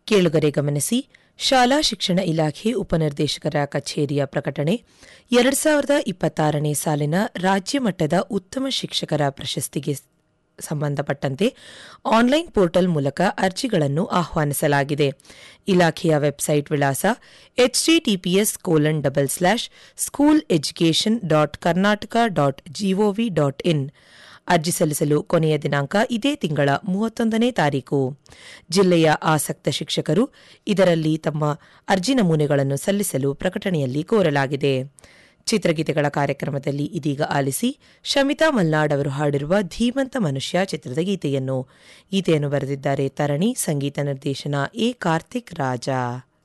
ಕೇಳುಗರೆ ಗಮನಿಸಿ ಶಾಲಾ ಶಿಕ್ಷಣ ಇಲಾಖೆ ಉಪನಿರ್ದೇಶಕರ ಕಚೇರಿಯ ಪ್ರಕಟಣೆ ಎರಡು ಸಾವಿರದ ಇಪ್ಪತ್ತಾರನೇ ಸಾಲಿನ ರಾಜ್ಯ ಮಟ್ಟದ ಉತ್ತಮ ಶಿಕ್ಷಕರ ಪ್ರಶಸ್ತಿಗೆ ಸಂಬಂಧಪಟ್ಟಂತೆ ಆನ್ಲೈನ್ ಪೋರ್ಟಲ್ ಮೂಲಕ ಅರ್ಜಿಗಳನ್ನು ಆಹ್ವಾನಿಸಲಾಗಿದೆ ಇಲಾಖೆಯ ವೆಬ್ಸೈಟ್ ವಿಳಾಸ HTTPS colon double slash school education dot Karnataka dot GOV dot in ಅರ್ಜಿ ಸಲ್ಲಿಸಲು ಕೊನೆಯ ದಿನಾಂಕ ಇದೇ ತಿಂಗಳ ಮೂವತ್ತೊಂದನೇ ತಾರೀಕು ಜಿಲ್ಲೆಯ ಆಸಕ್ತ ಶಿಕ್ಷಕರು ಇದರಲ್ಲಿ ತಮ್ಮ ಅರ್ಜಿ ನಮೂನೆಗಳನ್ನು ಸಲ್ಲಿಸಲು ಪ್ರಕಟಣೆಯಲ್ಲಿ ಕೋರಲಾಗಿದೆ ಚಿತ್ರಗೀತೆಗಳ ಕಾರ್ಯಕ್ರಮದಲ್ಲಿ ಇದೀಗ ಆಲಿಸಿ ಶಮಿತಾ ಮಲ್ನಾಡ್ ಅವರು ಹಾಡಿರುವ ಧೀಮಂತ ಮನುಷ್ಯ ಚಿತ್ರದ ಗೀತೆಯನ್ನು ಗೀತೆಯನ್ನು ಬರೆದಿದ್ದಾರೆ ತರಣಿ ಸಂಗೀತ ನಿರ್ದೇಶನ ಎ ಕಾರ್ತಿಕ್ ರಾಜ